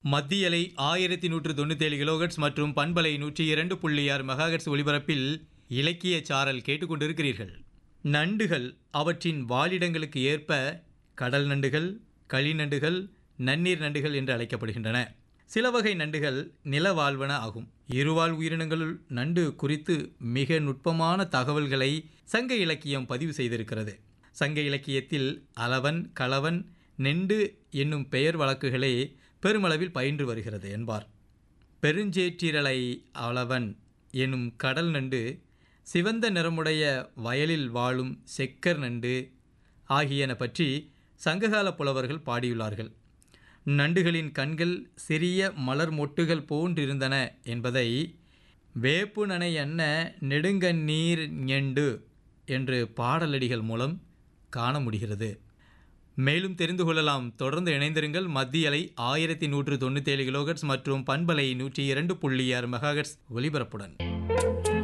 மத்தியலை ஆயிரத்தி நூற்று தொண்ணூத்தேழு கிலோகட்ஸ் மற்றும் பண்பலை நூற்றி இரண்டு புள்ளி ஆறு மெகாஹெட்ஸ் ஒலிபரப்பில் இலக்கிய சாரல் கேட்டுக்கொண்டிருக்கிறீர்கள் நண்டுகள் அவற்றின் வாழிடங்களுக்கு ஏற்ப கடல் நண்டுகள் களிநண்டுகள் நன்னீர் நண்டுகள் என்று அழைக்கப்படுகின்றன சில வகை நண்டுகள் நிலவாழ்வன ஆகும் இருவாழ் உயிரினங்களுள் நண்டு குறித்து மிக நுட்பமான தகவல்களை சங்க இலக்கியம் பதிவு செய்திருக்கிறது சங்க இலக்கியத்தில் அளவன் களவன் நெண்டு என்னும் பெயர் வழக்குகளே பெருமளவில் பயின்று வருகிறது என்பார் பெருஞ்சேற்றிரலை அளவன் எனும் கடல் நண்டு சிவந்த நிறமுடைய வயலில் வாழும் செக்கர் நண்டு ஆகியன பற்றி சங்ககால புலவர்கள் பாடியுள்ளார்கள் நண்டுகளின் கண்கள் சிறிய மலர் மொட்டுகள் போன்றிருந்தன என்பதை வேப்பு நனை அன்ன நெடுங்கண்ணீர் ஞெண்டு என்று பாடலடிகள் மூலம் காண முடிகிறது மேலும் தெரிந்து கொள்ளலாம் தொடர்ந்து இணைந்திருங்கள் மத்தியலை ஆயிரத்தி நூற்று தொண்ணூத்தேழு கிலோகட்ஸ் மற்றும் பண்பலை நூற்றி இரண்டு புள்ளி ஆறு மெகாஹெட்ஸ் ஒலிபரப்புடன்